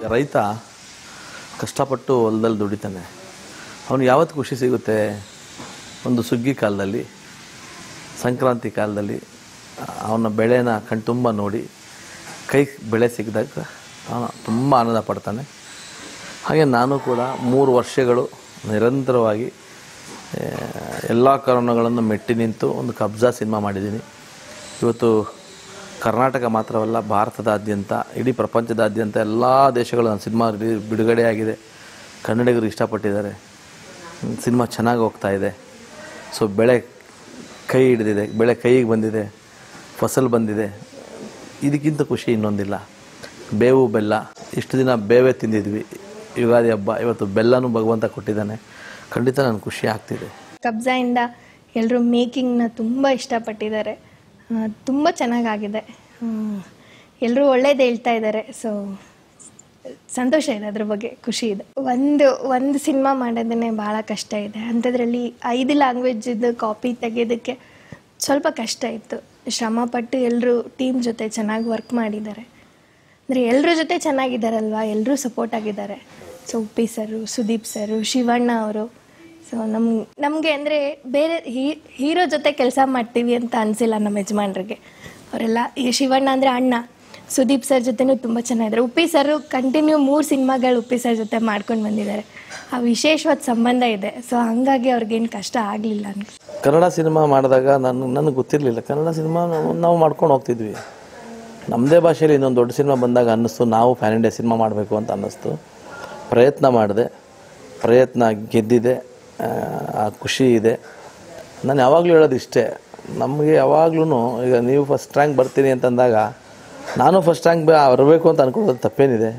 ರೈತ ಕಷ್ಟಪಟ್ಟು ಹೊಲದಲ್ಲಿ ದುಡಿತಾನೆ ಅವನು ಯಾವತ್ತು ಖುಷಿ ಸಿಗುತ್ತೆ ಒಂದು ಸುಗ್ಗಿ ಕಾಲದಲ್ಲಿ ಸಂಕ್ರಾಂತಿ ಕಾಲದಲ್ಲಿ ಅವನ ಬೆಳೆನ ಕಣ್ತುಂಬ ನೋಡಿ ಕೈ ಬೆಳೆ ಸಿಕ್ಕಿದಾಗ ಅವನು ತುಂಬ ಆನಂದ ಪಡ್ತಾನೆ ಹಾಗೆ ನಾನು ಕೂಡ ಮೂರು ವರ್ಷಗಳು ನಿರಂತರವಾಗಿ ಎಲ್ಲ ಕಾರಣಗಳನ್ನು ಮೆಟ್ಟಿ ನಿಂತು ಒಂದು ಕಬ್ಜಾ ಸಿನಿಮಾ ಮಾಡಿದ್ದೀನಿ ಇವತ್ತು ಕರ್ನಾಟಕ ಮಾತ್ರವಲ್ಲ ಭಾರತದಾದ್ಯಂತ ಇಡೀ ಪ್ರಪಂಚದಾದ್ಯಂತ ಎಲ್ಲ ದೇಶಗಳು ನನ್ನ ಸಿನಿಮಾ ರಿಲೀ- ಬಿಡುಗಡೆಯಾಗಿದೆ ಕನ್ನಡಿಗರು ಇಷ್ಟಪಟ್ಟಿದ್ದಾರೆ ಸಿನಿಮಾ ಚೆನ್ನಾಗಿ ಹೋಗ್ತಾ ಇದೆ ಸೊ ಬೆಳೆ ಕೈ ಹಿಡಿದಿದೆ ಬೆಳೆ ಕೈಗೆ ಬಂದಿದೆ ಫಸಲು ಬಂದಿದೆ ಇದಕ್ಕಿಂತ ಖುಷಿ ಇನ್ನೊಂದಿಲ್ಲ ಬೇವು ಬೆಲ್ಲ ಇಷ್ಟು ದಿನ ಬೇವೇ ತಿಂದಿದ್ವಿ ಯುಗಾದಿ ಹಬ್ಬ ಇವತ್ತು ಬೆಲ್ಲನೂ ಭಗವಂತ ಕೊಟ್ಟಿದ್ದಾನೆ ಖಂಡಿತ ನನಗೆ ಖುಷಿ ಆಗ್ತಿದೆ ಕಬ್ಜಾಯಿಂದ ಎಲ್ಲರೂ ಮೇಕಿಂಗ್ನ ತುಂಬ ಇಷ್ಟಪಟ್ಟಿದ್ದಾರೆ ತುಂಬ ಚೆನ್ನಾಗಾಗಿದೆ ಎಲ್ಲರೂ ಒಳ್ಳೇದು ಹೇಳ್ತಾ ಇದ್ದಾರೆ ಸೊ ಸಂತೋಷ ಇದೆ ಅದ್ರ ಬಗ್ಗೆ ಖುಷಿ ಇದೆ ಒಂದು ಒಂದು ಸಿನಿಮಾ ಮಾಡೋದೇ ಭಾಳ ಕಷ್ಟ ಇದೆ ಅಂಥದ್ರಲ್ಲಿ ಐದು ಲ್ಯಾಂಗ್ವೇಜಿದ್ದು ಕಾಪಿ ತೆಗೆಯೋದಕ್ಕೆ ಸ್ವಲ್ಪ ಕಷ್ಟ ಇತ್ತು ಶ್ರಮಪಟ್ಟು ಎಲ್ಲರೂ ಟೀಮ್ ಜೊತೆ ಚೆನ್ನಾಗಿ ವರ್ಕ್ ಮಾಡಿದ್ದಾರೆ ಅಂದರೆ ಎಲ್ಲರ ಜೊತೆ ಚೆನ್ನಾಗಿದ್ದಾರಲ್ವಾ ಎಲ್ಲರೂ ಸಪೋರ್ಟ್ ಆಗಿದ್ದಾರೆ so Uppi sir Sudeep sir Shivanna ಅವರು ಸೊ ನಮ್ ನಮಗೆ ಅಂದರೆ ಬೇರೆ ಹೀರೋ ಜೊತೆ ಕೆಲಸ ಮಾಡ್ತೀವಿ ಅಂತ ಅನಿಸಿಲ್ಲ ನಮ್ಮ ಯಜಮಾನ್ರಿಗೆ ಅವರೆಲ್ಲ ಈ ಶಿವಣ್ಣ ಅಂದರೆ ಅಣ್ಣ ಸುದೀಪ್ ಸರ್ ಜೊತೆನೂ ತುಂಬ ಚೆನ್ನಾಗಿದ್ದಾರೆ ಉಪ್ಪಿ ಸರು ಕಂಟಿನ್ಯೂ ಮೂರು ಸಿನಿಮಾಗಳು ಉಪ್ಪಿ ಸರ್ ಜೊತೆ ಮಾಡ್ಕೊಂಡು ಬಂದಿದ್ದಾರೆ ಆ ವಿಶೇಷವಾದ ಸಂಬಂಧ ಇದೆ ಸೊ ಹಂಗಾಗಿ ಅವ್ರಿಗೇನು ಕಷ್ಟ ಆಗಲಿಲ್ಲ ಅನ್ಕೊ ಕನ್ನಡ ಸಿನಿಮಾ ಮಾಡಿದಾಗ ನಾನು ನನಗೆ ಗೊತ್ತಿರಲಿಲ್ಲ ಕನ್ನಡ ಸಿನಿಮಾ ನಾವು ನಾವು ಮಾಡ್ಕೊಂಡು ಹೋಗ್ತಿದ್ವಿ ನಮ್ಮದೇ ಭಾಷೆಯಲ್ಲಿ ಇನ್ನೊಂದು ದೊಡ್ಡ ಸಿನಿಮಾ ಬಂದಾಗ ಅನ್ನಿಸ್ತು ನಾವು ಫ್ಯಾನ್ ಇಂಡಿಯಾ ಸಿನಿಮಾ ಮಾಡಬೇಕು ಅಂತ ಅನ್ನಿಸ್ತು ಪ್ರಯತ್ನ ಮಾಡಿದೆ ಪ್ರಯತ್ನ ಗೆದ್ದಿದೆ ಆ, ಆ ಖುಷಿ ಇದೆ ನಾನು ಯಾವಾಗಲೂ ಹೇಳೋದು ಇಷ್ಟೇ ನಮಗೆ ಯಾವಾಗ್ಲೂ ಈಗ ನೀವು ಫಸ್ಟ್ ರ್ಯಾಂಕ್ ಬರ್ತೀನಿ ಅಂತಂದಾಗ ನಾನು ಫಸ್ಟ್ ರ್ಯಾಂಕ್ ಬರಬೇಕು ಅಂತ ಅನ್ಕೊಳ್ಳೋದು ತಪ್ಪೇನಿದೆ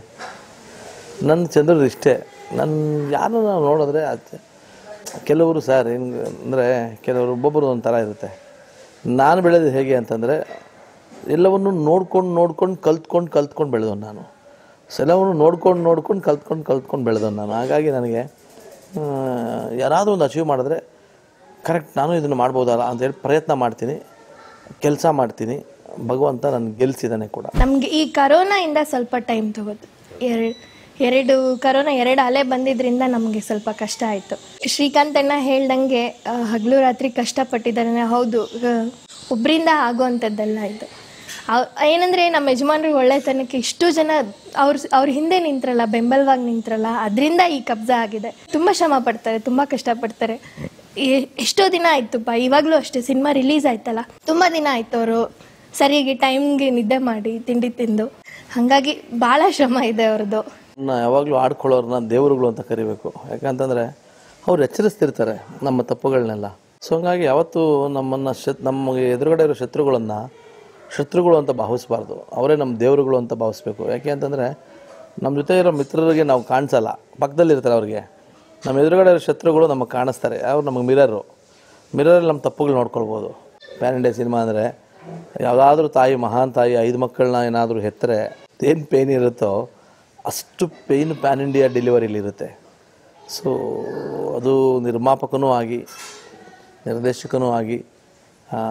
ನನ್ನ ಚಂದ್ರದು ಇಷ್ಟೇ ನನ್ನ ಯಾರು ನಾವು ನೋಡಿದ್ರೆ ಅದು ಕೆಲವರು ಸರ್ ಹೆಂಗೆ ಅಂದರೆ ಕೆಲವರು ಒಬ್ಬೊಬ್ಬರು ಒಂಥರ ಇರುತ್ತೆ ನಾನು ಬೆಳೆದು ಹೇಗೆ ಅಂತಂದರೆ ಎಲ್ಲವನ್ನು ನೋಡ್ಕೊಂಡು ನೋಡ್ಕೊಂಡು ಕಲ್ತ್ಕೊಂಡು ಕಲ್ತ್ಕೊಂಡು ಬೆಳೆದವನು ನಾನು ಸೊ ಎಲ್ಲವನ್ನು ನೋಡ್ಕೊಂಡು ನೋಡ್ಕೊಂಡು ಕಲ್ತ್ಕೊಂಡು ಕಲ್ತ್ಕೊಂಡು ಬೆಳೆದವನು ನಾನು ಹಾಗಾಗಿ ನನಗೆ ಆ, ಯಾರಾದರೂ ಒಂದು ಅಚೀವ್ ಮಾಡಿದ್ರೆ ಕರೆಕ್ಟ್ ನಾನು ಇದನ್ನು ಮಾಡ್ಬೋದಲ್ಲ ಅಂತೇಳಿ ಪ್ರಯತ್ನ ಮಾಡ್ತೀನಿ ಕೆಲಸ ಮಾಡ್ತೀನಿ ಭಗವಂತ ನನ್ನ ಗೆಲ್ಸಿದ್ದಾನೆ ಕೂಡ ನಮಗೆ ಈ ಕರೋನಾಯಿಂದ ಸ್ವಲ್ಪ ಟೈಮ್ ತಗೋತು ಎರಡು ಎರಡು ಕರೋನಾ ಎರಡು ಅಲೆ ಬಂದಿದ್ರಿಂದ ನಮಗೆ ಸ್ವಲ್ಪ ಕಷ್ಟ ಆಯಿತು ಶ್ರೀಕಾಂತ್ ಅಣ್ಣ ಹೇಳ್ದಂಗೆ ಆ, ಹಗಲು ರಾತ್ರಿ ಕಷ್ಟಪಟ್ಟಿದ್ದಾರೆ ಹೌದು ಆ, ಒಬ್ರಿಂದ ಆಗೋವಂಥದ್ದೆಲ್ಲ ಇದು ಅವ್ ಏನಂದರೆ ನಮ್ಮ ಯಜಮಾನ್ರಿಗೆ ಒಳ್ಳೆತನಕ್ಕೆ ಇಷ್ಟು ಜನ ಅವ್ರ ಅವ್ರ ಹಿಂದೆ ನಿಂತ್ರಲ್ಲ ಬೆಂಬಲವಾಗಿ ನಿಂತ್ರಲ್ಲ ಅದರಿಂದ ಈ ಕಬ್ಜಾ ಆಗಿದೆ ತುಂಬ ಶ್ರಮ ಪಡ್ತಾರೆ ತುಂಬ ಕಷ್ಟಪಡ್ತಾರೆ ಎ- ಎಷ್ಟೋ ದಿನ ಆಯ್ತುಪ್ಪ ಇವಾಗಲೂ ಅಷ್ಟೇ ಸಿನಿಮಾ ರಿಲೀಸ್ ಆಯ್ತಲ್ಲ ತುಂಬ ದಿನ ಆಯ್ತು ಅವರು ಸರಿಯಾಗಿ ಟೈಮ್ಗೆ ನಿದ್ದೆ ಮಾಡಿ ತಿಂಡಿ ತಿಂದು ಹಾಗಾಗಿ ಭಾಳ ಶ್ರಮ ಇದೆ ಅವ್ರದ್ದು ನಾ ಯಾವಾಗಲೂ ಆಡ್ಕೊಳ್ಳೋರನ್ನ ದೇವರುಗಳು ಅಂತ ಕರಿಬೇಕು ಯಾಕಂತಂದರೆ ಅವ್ರು ಎಚ್ಚರಿಸ್ತಿರ್ತಾರೆ ನಮ್ಮ ತಪ್ಪುಗಳನ್ನೆಲ್ಲ ಸೊ ಹಂಗಾಗಿ ಯಾವತ್ತೂ ನಮ್ಮನ್ನು ಶತ್ ನಮಗೆ ಎದುರುಗಡೆ ಇರೋ ಶತ್ರುಗಳನ್ನು ಶತ್ರುಗಳು ಅಂತ ಭಾವಿಸ್ಬಾರ್ದು ಅವರೇ ನಮ್ಮ ದೇವರುಗಳು ಅಂತ ಭಾವಿಸ್ಬೇಕು ಯಾಕೆ ಅಂತಂದರೆ ನಮ್ಮ ಜೊತೆ ಇರೋ ಮಿತ್ರರಿಗೆ ನಾವು ಕಾಣಿಸಲ್ಲ ಪಕ್ಕದಲ್ಲಿರ್ತಾರೆ ಅವ್ರಿಗೆ ನಮ್ಮ ಎದುರುಗಡೆ ಇರೋ ಶತ್ರುಗಳು ನಮಗೆ ಕಾಣಿಸ್ತಾರೆ ಅವ್ರು ನಮಗೆ ಮಿರರು ಮಿರರಲ್ಲಿ ನಮ್ಮ ತಪ್ಪುಗಳು ನೋಡ್ಕೊಳ್ಬೋದು ಪ್ಯಾನ್ ಇಂಡಿಯಾ ಸಿನಿಮಾ ಅಂದರೆ ಯಾವುದಾದ್ರೂ ತಾಯಿ ಮಹಾನ್ ತಾಯಿ ಐದು ಮಕ್ಕಳನ್ನ ಏನಾದರೂ ಹೆತ್ತರೆ ಏನು ಪೇನ್ ಇರುತ್ತೋ ಅಷ್ಟು ಪೇಯ್ನ್ ಪ್ಯಾನ್ ಇಂಡಿಯಾ ಡೆಲಿವರಿಲಿ ಇರುತ್ತೆ ಸೊ ಅದು ನಿರ್ಮಾಪಕನೂ ಆಗಿ ನಿರ್ದೇಶಕನೂ ಆಗಿ ಆ,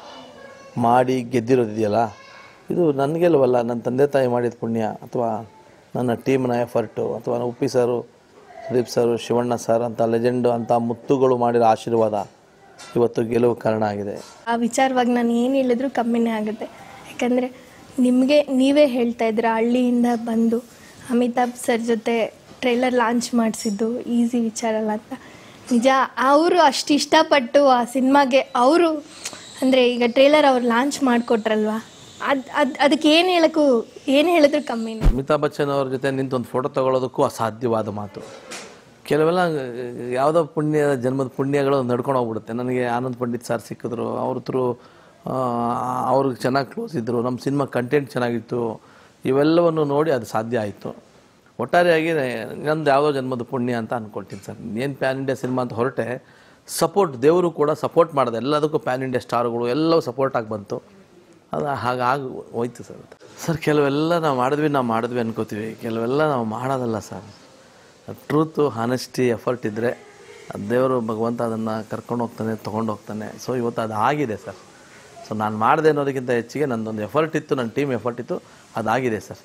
ಮಾಡಿ ಗೆದ್ದಿರೋದಿದೆಯಲ್ಲ ಇದು ನನಗೆಲ್ವಲ್ಲ ನನ್ನ ತಂದೆ ತಾಯಿ ಮಾಡಿದ ಪುಣ್ಯ ಅಥವಾ ನನ್ನ ಟೀಮ್ನ ಎಫರ್ಟು ಅಥವಾ Uppi sir Sudeep sir Shivanna sir ಅಂತ ಲೆಜೆಂಡು ಅಂತ ಮುತ್ತುಗಳು ಮಾಡಿರೋ ಆಶೀರ್ವಾದ ಇವತ್ತು ಗೆಲುವು ಕಾರಣ ಆಗಿದೆ ಆ ವಿಚಾರವಾಗಿ ನಾನು ಏನು ಹೇಳಿದ್ರು ಕಮ್ಮಿನೇ ಆಗುತ್ತೆ ಯಾಕಂದರೆ ನಿಮಗೆ ನೀವೇ ಹೇಳ್ತಾ ಇದ್ರ ಹಳ್ಳಿಯಿಂದ ಬಂದು ಅಮಿತಾಬ್ ಸರ್ ಜೊತೆ ಟ್ರೈಲರ್ ಲಾಂಚ್ ಮಾಡಿಸಿದ್ದು ಈಸಿ ವಿಚಾರ ಅಲ್ಲ ಅಂತ ನಿಜ ಅವರು ಅಷ್ಟು ಇಷ್ಟಪಟ್ಟು ಆ ಸಿನಿಮಾಗೆ ಅವರು ಅಂದರೆ ಈಗ ಟ್ರೈಲರ್ ಅವ್ರು ಲಾಂಚ್ ಮಾಡಿಕೊಟ್ರಲ್ವಾ ಅದು ಅದು ಅದಕ್ಕೆ ಏನು ಹೇಳೋಕ್ಕೂ ಏನು ಹೇಳಿದ್ರು ಕಮ್ಮಿನೇ ಅಮಿತಾಬ್ ಬಚ್ಚನ್ ಅವ್ರ ಜೊತೆ ನಿಂತು ಒಂದು ಫೋಟೋ ತಗೊಳ್ಳೋದಕ್ಕೂ ಅಸಾಧ್ಯವಾದ ಮಾತು ಕೆಲವೆಲ್ಲ ಯಾವುದೋ ಪುಣ್ಯ ಜನ್ಮದ ಪುಣ್ಯಗಳು ನಡ್ಕೊಂಡು ಹೋಗ್ಬಿಡುತ್ತೆ ನನಗೆ ಆನಂದ್ ಪಂಡಿತ್ ಸರ್ ಸಿಕ್ಕಿದ್ರು ಅವ್ರ ಥ್ರೂ ಅವ್ರಿಗೆ ಚೆನ್ನಾಗಿ ಕ್ಲೋಸ್ ಇದ್ದರು ನಮ್ಮ ಸಿನಿಮಾ ಕಂಟೆಂಟ್ ಚೆನ್ನಾಗಿತ್ತು ಇವೆಲ್ಲವನ್ನು ನೋಡಿ ಅದು ಸಾಧ್ಯ ಆಯಿತು ಒಟ್ಟಾರೆಯಾಗಿ ನಂದು ಯಾವುದೋ ಜನ್ಮದ ಪುಣ್ಯ ಅಂತ ಅಂದ್ಕೊಳ್ತೀನಿ ಸರ್ ಏನು ಪ್ಯಾನ್ ಇಂಡಿಯಾ ಸಿನಿಮಾ ಅಂತ ಹೊರಟೆ ಸಪೋರ್ಟ್ ದೇವರು ಕೂಡ ಸಪೋರ್ಟ್ ಮಾಡಿದೆ ಎಲ್ಲದಕ್ಕೂ ಪ್ಯಾನ್ ಇಂಡಿಯಾ ಸ್ಟಾರ್ಗಳು ಎಲ್ಲವೂ ಸಪೋರ್ಟ್ ಆಗಿ ಬಂತು ಅದು ಹಾಗಾಗಿ ಹೋಯ್ತು ಸರ್ ಸರ್ ಕೆಲವೆಲ್ಲ ನಾವು ಮಾಡಿದ್ವಿ ನಾವು ಮಾಡಿದ್ವಿ ಅನ್ಕೋತೀವಿ ಕೆಲವೆಲ್ಲ ನಾವು ಮಾಡೋದಲ್ಲ ಸರ್ ಟ್ರೂತು ಹಾನೆಸ್ಟಿ ಎಫರ್ಟ್ ಇದ್ದರೆ ದೇವರು ಭಗವಂತ ಅದನ್ನು ಕರ್ಕೊಂಡು ಹೋಗ್ತಾನೆ ತೊಗೊಂಡು ಹೋಗ್ತಾನೆ ಸೊ ಇವತ್ತು ಅದು ಆಗಿದೆ ಸರ್ ಸೊ ನಾನು ಮಾಡಿದೆ ಅನ್ನೋದಕ್ಕಿಂತ ಹೆಚ್ಚಿಗೆ ನನ್ನದೊಂದು ಎಫರ್ಟ್ ಇತ್ತು ನನ್ನ ಟೀಮ್ ಎಫರ್ಟ್ ಇತ್ತು ಅದಾಗಿದೆ ಸರ್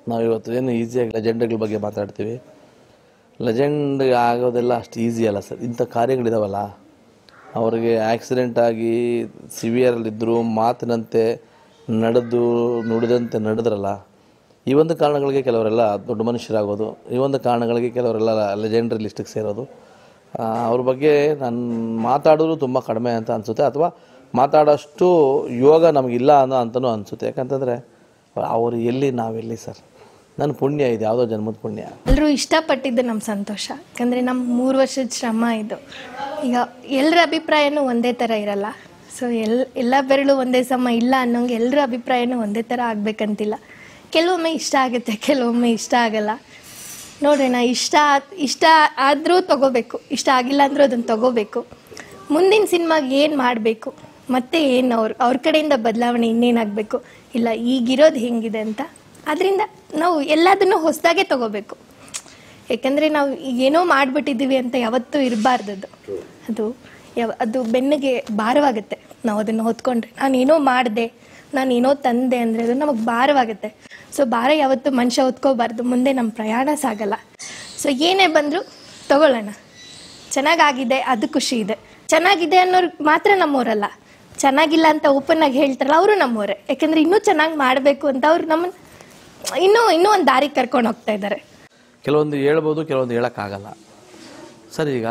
ನಾವು ಇವತ್ತು ಏನು ಈಸಿಯಾಗಿ ಲೆಜೆಂಡ್ಗಳ ಬಗ್ಗೆ ಮಾತಾಡ್ತೀವಿ ಲೆಜೆಂಡ್ ಆಗೋದೆಲ್ಲ ಅಷ್ಟು ಈಸಿ ಅಲ್ಲ ಸರ್ ಇಂಥ ಕಾರ್ಯಗಳಿದಾವಲ್ಲ ಅವ್ರಿಗೆ ಆಕ್ಸಿಡೆಂಟ್ ಆಗಿ ಸಿವಿಯರಲ್ಲಿದ್ದರು ಮಾತಿನಂತೆ ನಡೆದು ನುಡಿದಂತೆ ನಡೆದ್ರಲ್ಲ ಈ ಒಂದು ಕಾರಣಗಳಿಗೆ ಕೆಲವರೆಲ್ಲ ದೊಡ್ಡ ಮನುಷ್ಯರಾಗೋದು ಈ ಒಂದು ಕಾರಣಗಳಿಗೆ ಕೆಲವರೆಲ್ಲ ಲೆಜೆಂಡ್ರಿ ಲಿಸ್ಟಿಗೆ ಸೇರೋದು ಆ, ಅವ್ರ ಬಗ್ಗೆ ನಾನು ಮಾತಾಡೋದು ತುಂಬ ಕಡಿಮೆ ಅಂತ ಅನಿಸುತ್ತೆ ಅಥವಾ ಮಾತಾಡೋಷ್ಟು ಯೋಗ ನಮಗಿಲ್ಲ ಅನ್ನೋ ಅಂತಲೂ ಅನಿಸುತ್ತೆ ಯಾಕಂತಂದರೆ ಅವರು ಎಲ್ಲಿ ನಾವೆಲ್ಲಿ ಸರ್ ನನ್ನ ಪುಣ್ಯ ಇದೆ ಯಾವುದೋ ಜನ್ಮದ ಪುಣ್ಯ ಎಲ್ಲರೂ ಇಷ್ಟಪಟ್ಟಿದ್ದು ನಮ್ಮ ಸಂತೋಷ ಯಾಕಂದರೆ ನಮ್ಮ ಮೂರು ವರ್ಷದ ಶ್ರಮ ಇದು ಈಗ ಎಲ್ಲರ ಅಭಿಪ್ರಾಯನೂ ಒಂದೇ ಥರ ಇರಲ್ಲ ಸೊ ಎಲ್ ಎಲ್ಲ ಬೆರಳು ಒಂದೇ ಸಮ ಇಲ್ಲ ಅನ್ನೋಂಗೆ ಎಲ್ಲರ ಅಭಿಪ್ರಾಯನೂ ಒಂದೇ ಥರ ಆಗಬೇಕಂತಿಲ್ಲ ಕೆಲವೊಮ್ಮೆ ಇಷ್ಟ ಆಗುತ್ತೆ ಕೆಲವೊಮ್ಮೆ ಇಷ್ಟ ಆಗಲ್ಲ ನೋಡೋಣ ಇಷ್ಟ ಆತ್- ಇಷ್ಟ ಆದರೂ ತಗೋಬೇಕು ಇಷ್ಟ ಆಗಿಲ್ಲ ಅಂದರೂ ಅದನ್ನು ತಗೋಬೇಕು ಮುಂದಿನ ಸಿನಿಮಾಗೆ ಏನು ಮಾಡಬೇಕು ಮತ್ತೆ ಏನು ಅವ್ರ ಅವ್ರ ಕಡೆಯಿಂದ ಬದಲಾವಣೆ ಇನ್ನೇನಾಗಬೇಕು ಇಲ್ಲ ಈಗಿರೋದು ಹೆಂಗಿದೆ ಅಂತ ಅದರಿಂದ ನಾವು ಎಲ್ಲದನ್ನು ಹೊಸದಾಗೆ ತಗೋಬೇಕು ಯಾಕಂದರೆ ನಾವು ಏನೋ ಮಾಡಿಬಿಟ್ಟಿದ್ದೀವಿ ಅಂತ ಯಾವತ್ತೂ ಇರಬಾರ್ದದು ಅದು ಯಾವ ಅದು ಬೆನ್ನಿಗೆ ಭಾರವಾಗುತ್ತೆ ನಾವು ಅದನ್ನು ಹೊತ್ಕೊಂಡ್ರೆ ನಾನು ಏನೋ ಮಾಡಿದೆ ನಾನು ಏನೋ ತಂದೆ ಅಂದರೆ ಅದು ನಮಗೆ ಭಾರವಾಗುತ್ತೆ ಸೊ ಭಾರ ಯಾವತ್ತೂ ಮನುಷ್ಯ ಹೊತ್ಕೋಬಾರ್ದು ಮುಂದೆ ನಮ್ಮ ಪ್ರಯಾಣ ಸಾಗಲ್ಲ ಸೊ ಏನೇ ಬಂದರೂ ತಗೊಳ್ಳೋಣ ಚೆನ್ನಾಗಾಗಿದೆ ಅದು ಖುಷಿ ಇದೆ ಚೆನ್ನಾಗಿದೆ ಅನ್ನೋರು ಮಾತ್ರ ನಮ್ಮವರಲ್ಲ ಚೆನ್ನಾಗಿಲ್ಲ ಅಂತ ಓಪನ್ ಆಗಿ ಹೇಳ್ತಾರಲ್ಲ ಅವರು ನಮ್ಮವರೇ ಯಾಕಂದ್ರೆ ಇನ್ನೂ ಚೆನ್ನಾಗಿ ಮಾಡಬೇಕು ಅಂತ ಅವ್ರು ನಮ್ಮನ್ನು ಇನ್ನೂ ಇನ್ನೂ ಒಂದು ದಾರಿ ಕರ್ಕೊಂಡು ಹೋಗ್ತಾ ಇದ್ದಾರೆ ಕೆಲವೊಂದು ಹೇಳ್ಬೋದು ಕೆಲವೊಂದು ಹೇಳೋಕ್ಕಾಗಲ್ಲ ಸರ್ ಈಗ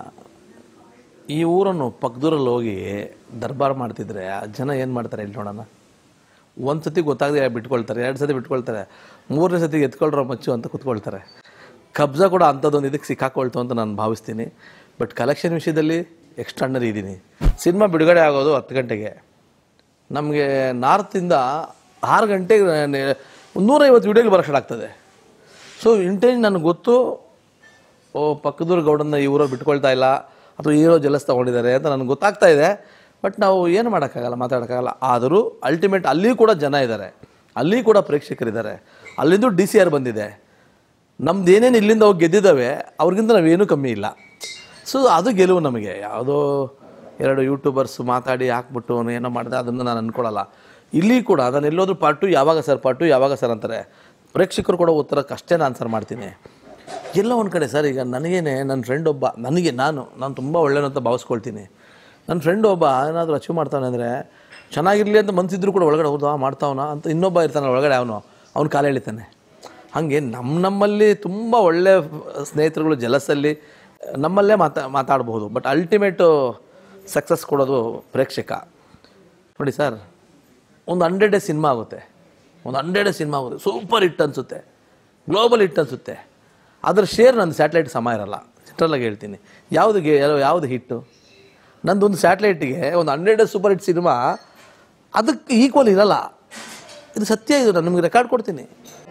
ಈ ಊರನ್ನು ಪಕ್ಕದೂರಲ್ಲಿ ಹೋಗಿ ದರ್ಬಾರ್ ಮಾಡ್ತಿದ್ರೆ ಆ ಜನ ಏನು ಮಾಡ್ತಾರೆ ಇಲ್ಲಿ ನೋಡೋಣ ಒಂದು ಸತಿ ಗೊತ್ತಾಗದೆ ಬಿಟ್ಕೊಳ್ತಾರೆ ಎರಡು ಸತಿ ಬಿಟ್ಕೊಳ್ತಾರೆ ಮೂರನೇ ಸತಿಗೆ ಎತ್ಕೊಳ್ರೋ ಮಚ್ಚು ಅಂತ ಕೂತ್ಕೊಳ್ತಾರೆ ಕಬ್ಜಾ ಕೂಡ ಅಂಥದ್ದೊಂದು ಇದಕ್ಕೆ ಸಿಕ್ಕಾಕೊಳ್ತು ಅಂತ ನಾನು ಭಾವಿಸ್ತೀನಿ ಬಟ್ ಕಲೆಕ್ಷನ್ ವಿಷಯದಲ್ಲಿ ಎಕ್ಸ್ಟ್ರಾಂಡರಿ ಇದ್ದೀನಿ ಸಿನಿಮಾ ಬಿಡುಗಡೆ ಆಗೋದು ಹತ್ತು ಗಂಟೆಗೆ ನಮಗೆ ನಾರ್ತಿಂದ ಆರು ಗಂಟೆಗೆ ನೆ- ಒಂದು ನೂರೈವತ್ತು ವಿಡಿಯೋಗಳು ಬರೋಕ್ಕೆ ಸ್ಟಾರ್ಟ್ ಆಗ್ತದೆ ಸೊ ಇಂಟೆನ್ಸ್ ನನಗೆ ಗೊತ್ತು ಓ ಪಕ್ಕದೂರು ಗೌಡನ್ನ ಈ ಊರಲ್ಲಿ ಬಿಟ್ಕೊಳ್ತಾ ಇಲ್ಲ ಅಥವಾ ಹೀರೋ ಜಲಸ್ ತೊಗೊಂಡಿದ್ದಾರೆ ಅಂತ ನನಗೆ ಗೊತ್ತಾಗ್ತಾ ಇದೆ ಬಟ್ ನಾವು ಏನು ಮಾಡೋಕ್ಕಾಗಲ್ಲ ಮಾತಾಡೋಕ್ಕಾಗಲ್ಲ ಆದರೂ ಅಲ್ಟಿಮೇಟ್ ಅಲ್ಲಿ ಕೂಡ ಜನ ಇದ್ದಾರೆ ಅಲ್ಲಿ ಕೂಡ ಪ್ರೇಕ್ಷಕರಿದ್ದಾರೆ ಅಲ್ಲಿಂದ ಡಿ ಸಿ ಆರ್ ಬಂದಿದೆ ನಮ್ದು ಏನೇನು ಇಲ್ಲಿಂದ ಹೋಗಿ ಗೆದ್ದಿದ್ದಾವೆ ಅವ್ರಿಗಿಂತ ನಾವೇನೂ ಕಮ್ಮಿ ಇಲ್ಲ ಸೊ ಅದು ಗೆಲುವು ನಮಗೆ ಯಾವುದೋ ಎರಡು ಯೂಟ್ಯೂಬರ್ಸ್ ಮಾತಾಡಿ ಹಾಕ್ಬಿಟ್ಟು ಏನೋ ಮಾಡಿದೆ ಅದನ್ನು ನಾನು ಅಂದ್ಕೊಳ್ಳಲ್ಲ ಇಲ್ಲಿ ಕೂಡ ನಾನು ಎಲ್ಲೋದ್ರೂ ಪಾರ್ಟು ಯಾವಾಗ ಸರ್ ಪಾರ್ಟು ಯಾವಾಗ ಸರ್ ಅಂತಾರೆ ಪ್ರೇಕ್ಷಕರು ಕೂಡ ಉತ್ತರಕ್ಕೆ ಅಷ್ಟೇ ನಾನು ಆನ್ಸರ್ ಮಾಡ್ತೀನಿ ಎಲ್ಲ ಒಂದು ಕಡೆ ಸರ್ ಈಗ ನನಗೇನೆ ನನ್ನ ಫ್ರೆಂಡ್ ಒಬ್ಬ ನನಗೆ ನಾನು ನಾನು ತುಂಬ ಒಳ್ಳೆಯನು ಅಂತ ಭಾವಿಸ್ಕೊಳ್ತೀನಿ ನನ್ನ ಫ್ರೆಂಡ್ ಒಬ್ಬ ಏನಾದರೂ ಅಚೀವ್ ಮಾಡ್ತಾನೆ ಅಂದರೆ ಚೆನ್ನಾಗಿರಲಿ ಅಂತ ಮನ್ಸಿದ್ರು ಕೂಡ ಒಳಗಡೆ ಹೌದಾ ಮಾಡ್ತಾವನ ಅಂತ ಇನ್ನೊಬ್ಬ ಇರ್ತಾನೆ ಒಳಗಡೆ ಅವನು ಅವ್ನು ಕಾಲು ಎಳಿತಾನೆ ಹಾಗೆ ನಮ್ಮ ನಮ್ಮಲ್ಲಿ ತುಂಬ ಒಳ್ಳೆ ಸ್ನೇಹಿತರುಗಳು ಜಲಸಲ್ಲಿ ನಮ್ಮಲ್ಲೇ ಮಾತಾ ಮಾತಾಡ್ಬೋದು ಬಟ್ ಅಲ್ಟಿಮೇಟು ಸಕ್ಸಸ್ ಕೊಡೋದು ಪ್ರೇಕ್ಷಕ ನೋಡಿ ಸರ್ ಒಂದು ಹಂಡ್ರೆಡ್ ಡೇ ಸಿನಿಮಾ ಆಗುತ್ತೆ ಒಂದು ಹಂಡ್ರೆಡ್ ಡೇ ಸಿನಿಮಾ ಆಗುತ್ತೆ ಸೂಪರ್ ಹಿಟ್ ಅನಿಸುತ್ತೆ ಗ್ಲೋಬಲ್ ಹಿಟ್ ಅನಿಸುತ್ತೆ ಅದ್ರ ಶೇರ್ ನನ್ನ ಸ್ಯಾಟಲೈಟ್ ಸಮ ಇರಲ್ಲ ಸಿಟ್ರಲ್ಲಾಗಿ ಹೇಳ್ತೀನಿ ಯಾವುದು ಗೆ ಯಾವುದು ಹಿಟ್ಟು ನಂದೊಂದು ಸ್ಯಾಟಲೈಟಿಗೆ ಒಂದು hundred day super hit cinema ಅದಕ್ಕೆ ಈಕ್ವಲ್ ಇರಲ್ಲ ಇದು ಸತ್ಯ ಇದು ನಾನು ನಿಮಗೆ ರೆಕಾರ್ಡ್ ಕೊಡ್ತೀನಿ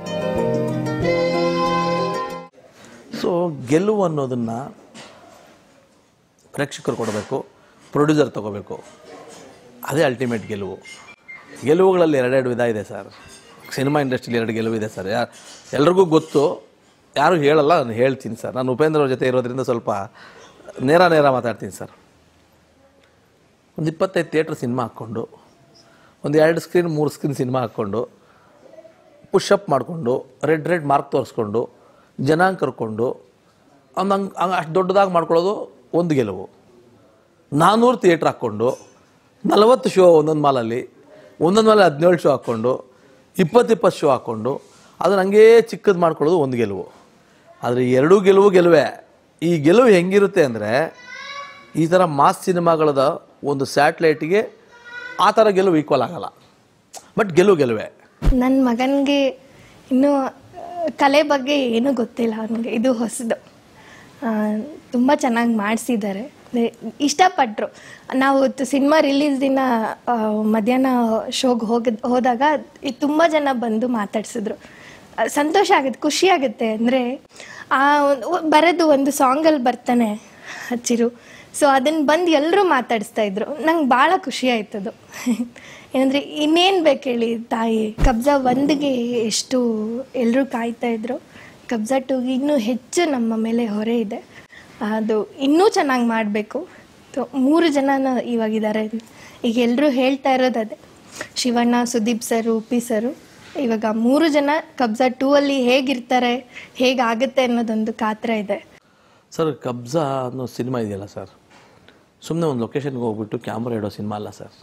ಸೊ ಗೆಲುವು ಅನ್ನೋದನ್ನು ಪ್ರೇಕ್ಷಕರು ಕೊಡಬೇಕು ಪ್ರೊಡ್ಯೂಸರ್ ತಗೋಬೇಕು ಅದೇ ಅಲ್ಟಿಮೇಟ್ ಗೆಲುವು ಗೆಲುವುಗಳಲ್ಲಿ ಎರಡೆರಡು ವಿಧ ಇದೆ ಸರ್ ಸಿನಿಮಾ ಇಂಡಸ್ಟ್ರಿಲಿ ಎರಡು ಗೆಲುವು ಇದೆ ಸರ್ ಯಾ ಎಲ್ರಿಗೂ ಗೊತ್ತು ಯಾರು ಹೇಳಲ್ಲ ನಾನು ಹೇಳ್ತೀನಿ ಸರ್ ನಾನು ಉಪೇಂದ್ರ ಅವ್ರ ಜೊತೆ ಇರೋದ್ರಿಂದ ಸ್ವಲ್ಪ ನೇರ ನೇರ ಮಾತಾಡ್ತೀನಿ ಸರ್ ಒಂದು ಇಪ್ಪತ್ತೈದು ಥಿಯೇಟ್ರ್ ಸಿನಿಮಾ ಹಾಕ್ಕೊಂಡು ಒಂದು ಎರಡು ಸ್ಕ್ರೀನ್ ಮೂರು ಸ್ಕ್ರೀನ್ ಸಿನಿಮಾ ಹಾಕ್ಕೊಂಡು ಪುಷಪ್ ಮಾಡಿಕೊಂಡು ರೆಡ್ ರೆಡ್ ಮಾರ್ಕ್ ತೋರಿಸ್ಕೊಂಡು ಜನಾಂಗ ಕರ್ಕೊಂಡು ಒಂದು ಹಂಗೆ ಹಂಗೆ ಅಷ್ಟು ದೊಡ್ಡದಾಗಿ ಮಾಡ್ಕೊಳ್ಳೋದು ಒಂದು ಗೆಲುವು ನಾನ್ನೂರು ಥಿಯೇಟ್ರ್ ಹಾಕ್ಕೊಂಡು ನಲವತ್ತು ಶೋ ಒಂದೊಂದು ಮಾಲಲ್ಲಿ ಒಂದೊಂದು ಮಾಲೆ ಹದಿನೇಳು ಶೋ ಹಾಕ್ಕೊಂಡು ಇಪ್ಪತ್ತಿಪ್ಪತ್ತು ಶೋ ಹಾಕ್ಕೊಂಡು ಅದನ್ನ ಹಂಗೇ ಚಿಕ್ಕದು ಮಾಡ್ಕೊಳ್ಳೋದು ಒಂದು ಗೆಲುವು ಆದರೆ ಎರಡೂ ಗೆಲುವು ಗೆಲುವೆ ಈ ಗೆಲುವು ಹೆಂಗಿರುತ್ತೆ ಅಂದರೆ ಈ ಥರ ಮಾಸ್ ಸಿನಿಮಾಗಳದ ಒಂದು ಸ್ಯಾಟ್ಲೈಟಿಗೆ ಆ ಥರ ಗೆಲುವು ಈಕ್ವಲ್ ಆಗಲ್ಲ ಬಟ್ ಗೆಲುವು ಗೆಲುವೆ ನನ್ನ ಮಗನಿಗೆ ಇನ್ನೂ ಆ, ಕಲೆ ಬಗ್ಗೆ ಏನೂ ಗೊತ್ತಿಲ್ಲ ಅವನಿಗೆ ಇದು ಹೊಸದು ತುಂಬ ಚೆನ್ನಾಗಿ ಮಾಡಿಸಿದ್ದಾರೆ ಇಷ್ಟಪಟ್ಟರು ನಾವು ಸಿನಿಮಾ ರಿಲೀಸ್ ದಿನ ಆ, ಮಧ್ಯಾಹ್ನ ಶೋಗೆ ಹೋಗ ಹೋದಾಗ ತುಂಬ ಜನ ಬಂದು ಮಾತಾಡ್ಸಿದ್ರು ಆ, ಸಂತೋಷ ಆಗುತ್ತೆ ಖುಷಿ ಆಗುತ್ತೆ ಅಂದರೆ ಆ ಒಂದು- ಬರೋದು ಒಂದು ಸಾಂಗಲ್ಲಿ ಬರ್ತಾನೆ ಚಿರು ಸೊ ಅದನ್ನು ಬಂದು ಎಲ್ಲರೂ ಮಾತಾಡಿಸ್ತಾ ಇದ್ರು ನಂಗೆ ಭಾಳ ಖುಷಿ ಆಯ್ತದು ಏನಂದರೆ ಇನ್ನೇನು ಬೇಕು ಹೇಳಿ ತಾಯಿ ಕಬ್ಜಾ ಒಂದಿಗೆ ಎಷ್ಟು ಎಲ್ಲರೂ ಕಾಯ್ತಾ ಇದ್ರು ಕಬ್ಜಾ ಟೂಗೆ ಇನ್ನೂ ಹೆಚ್ಚು ನಮ್ಮ ಮೇಲೆ ಹೊರೆ ಇದೆ ಅದು ಇನ್ನೂ ಚೆನ್ನಾಗಿ ಮಾಡಬೇಕು ಮೂರು ಜನನ ಇವಾಗಿದ್ದಾರೆ ಈಗ ಎಲ್ಲರೂ ಹೇಳ್ತಾ ಇರೋದು ಅದೇ ಶಿವಣ್ಣ ಸುದೀಪ್ ಸರು ಉಪ್ಪಿ ಸರು ಇವಾಗ ಮೂರು ಜನ ಕಬ್ಜಾ ಟೂ ಅಲ್ಲಿ ಹೇಗಿರ್ತಾರೆ ಹೇಗಾಗುತ್ತೆ ಅನ್ನೋದೊಂದು ಕಾತರ ಇದೆ ಸರ್ ಕಬ್ಜಾ ಅನ್ನೋ ಸಿನಿಮಾ ಇದೆಯಲ್ಲ ಸರ್ ಸುಮ್ಮನೆ ಒಂದು ಲೊಕೇಶನ್ಗೆ ಹೋಗ್ಬಿಟ್ಟು ಕ್ಯಾಮ್ರಾ ಇಡೋ ಸಿನಿಮಾ ಅಲ್ಲ ಸರ್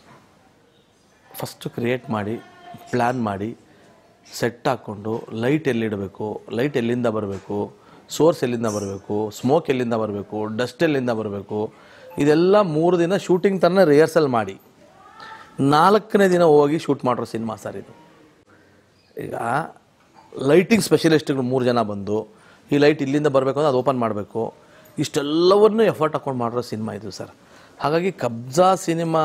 ಫಸ್ಟು ಕ್ರಿಯೇಟ್ ಮಾಡಿ ಪ್ಲ್ಯಾನ್ ಮಾಡಿ ಸೆಟ್ ಹಾಕ್ಕೊಂಡು ಲೈಟ್ ಎಲ್ಲಿಡಬೇಕು ಲೈಟ್ ಎಲ್ಲಿಂದ ಬರಬೇಕು ಸೋರ್ಸ್ ಎಲ್ಲಿಂದ ಬರಬೇಕು ಸ್ಮೋಕ್ ಎಲ್ಲಿಂದ ಬರಬೇಕು ಡಸ್ಟ್ ಎಲ್ಲಿಂದ ಬರಬೇಕು ಇದೆಲ್ಲ ಮೂರು ದಿನ ಶೂಟಿಂಗ್ ಥರನೇ ರಿಹರ್ಸಲ್ ಮಾಡಿ ನಾಲ್ಕನೇ ದಿನ ಹೋಗಿ ಶೂಟ್ ಮಾಡಿರೋ ಸಿನಿಮಾ ಸರ್ ಇದು ಈಗ ಲೈಟಿಂಗ್ ಸ್ಪೆಷಲಿಸ್ಟ್ಗಳು ಮೂರು ಜನ ಬಂದು ಈ ಲೈಟ್ ಇಲ್ಲಿಂದ ಬರಬೇಕು ಅಂದ್ರೆ ಅದು ಓಪನ್ ಮಾಡಬೇಕು ಇಷ್ಟೆಲ್ಲವನ್ನೂ ಎಫರ್ಟ್ ಹಾಕೊಂಡು ಮಾಡಿರೋ ಸಿನಿಮಾ ಇದು ಸರ್ ಹಾಗಾಗಿ ಕಬ್ಜಾ ಸಿನಿಮಾ